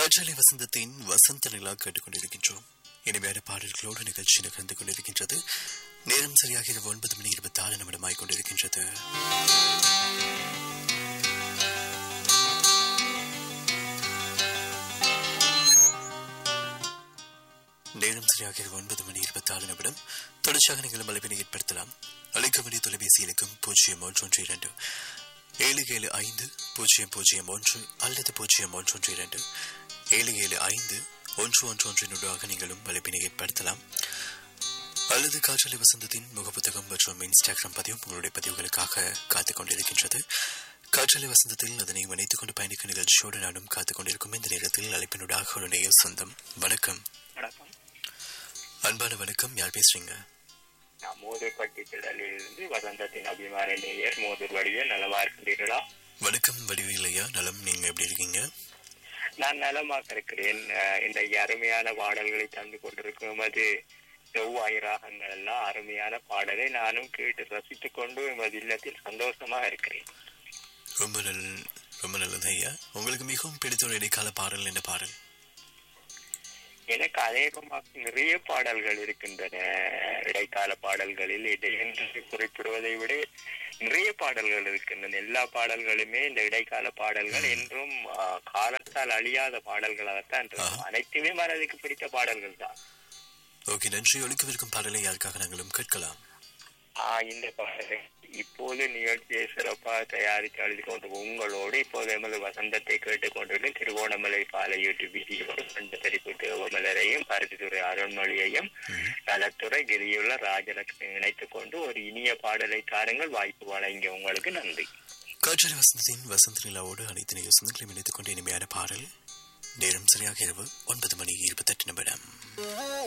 காற்றாலை வசந்தத்தின் வசந்த நிலா கேட்டுக்கொண்டிருக்கின்றோம் இனிமையான பாடல்களோடு நிகழ்ச்சி நகர்ந்து கொண்டிருக்கின்றது நேரம் சரியாக இரவு ஒன்பது மணி இருபத்தி ஆறு நிமிடமாய் கொண்டிருக்கின்றது நேரம் சரியாக இரவு ஒன்பது மணி இருபத்தி ஆறு நிமிடம் தொடர்ச்சியாக நீங்கள் அழைப்பினை ஏற்படுத்தலாம் அழைக்க வேண்டிய தொலைபேசி இலக்கம் பூஜ்ஜியம் ஒன்று ஒன்று இரண்டு ஏழு ஏழு ஐந்து பூஜ்ஜியம் பூஜ்ஜியம் ஒன்று அல்லது பூஜ்ஜியம் ஒன்று ஒன்று இரண்டு ஏழு ஏழு ஐந்து ஒன்று ஒன்று ஒன்றினூடாக நீங்களும் அழைப்பினை ஏற்படுத்தலாம் அல்லது காற்றலை வசந்தத்தின் முகப்புத்தகம் மற்றும் இன்ஸ்டாகிராம் பதிவும் உங்களுடைய பதிவுகளுக்காக காத்துக் கொண்டிருக்கின்றது காற்றலை வசந்தத்தில் அதனை இணைத்துக் கொண்டு பயணிக்கும் நிகழ்ச்சியோடு நானும் காத்துக் கொண்டிருக்கும் இந்த நேரத்தில் அழைப்பினூடாக ஒரு நேய சொந்தம் வணக்கம் வணக்கம் அன்பான வணக்கம் யார் பேசுறீங்க நான் மோதூர்பட்டி திடலில் இருந்து வசந்தத்தின் அபிமான நேயர் மோதூர் வடிவேல் நலமா இருக்கின்றீர்களா வணக்கம் வடிவில்லையா நலம் நீங்க எப்படி இருக்கீங்க நான் நலமாக இருக்கிறேன் அஹ், இன்றைக்கு அருமையான பாடல்களை தந்து கொண்டிருக்கும் அது செவ்வாய் ராகங்கள் எல்லாம் அருமையான பாடலை நானும் கேட்டு ரசித்துக் கொண்டு எமது இல்லத்தில் சந்தோஷமாக இருக்கிறேன் ரொம்ப நல் ரொம்ப நல்லது ஐயா உங்களுக்கு மிகவும் பிடித்த ஒரு இடைக்கால பாடல் என்ன பாடல் எனக்கு அநேகமாக நிறைய பாடல்கள் இருக்கின்றன இடைக்கால பாடல்களில் இதை என்று குறிப்பிடுவதை விட நிறைய பாடல்கள் இருக்கின்றன எல்லா பாடல்களுமே இந்த இடைக்கால பாடல்கள் என்றும் ஆ, காலத்தால் அழியாத பாடல்களாகத்தான் இருக்கும் அனைத்துமே மனதுக்கு பிடித்த பாடல்கள் தான் ஓகே நன்றி ஒழிக்கவிருக்கும் பாடலை யாருக்காக நாங்களும் கேட்கலாம் ஆ, இந்த பாடலை இப்போது நிகழ்ச்சியை சிறப்பாக தயாரித்து எழுதி கொண்டு உங்களோடு இப்போது எமது வசந்தத்தை கேட்டுக் கொண்டிருக்கும் திருவோணமலை பாலை யூடியூப் வீடியோடு கண்டத்தரிப்பு தேவமலரையும் பருத்தித்துறை அருண்மொழியையும் நலத்துறை கிரியுள்ள ராஜலட்சுமி இணைத்துக் கொண்டு ஒரு இனிய பாடலை தாருங்கள் வாய்ப்பு வழங்கிய உங்களுக்கு நன்றி காற்றலை வசந்தத்தின் வசந்த நிலாவோடு அனைத்து நிகழ்ச்சிகளையும் இணைத்துக் கொண்டு இனிமையான பாடல் நேரம் சரியாக இரவு ஒன்பது மணி இருபத்தி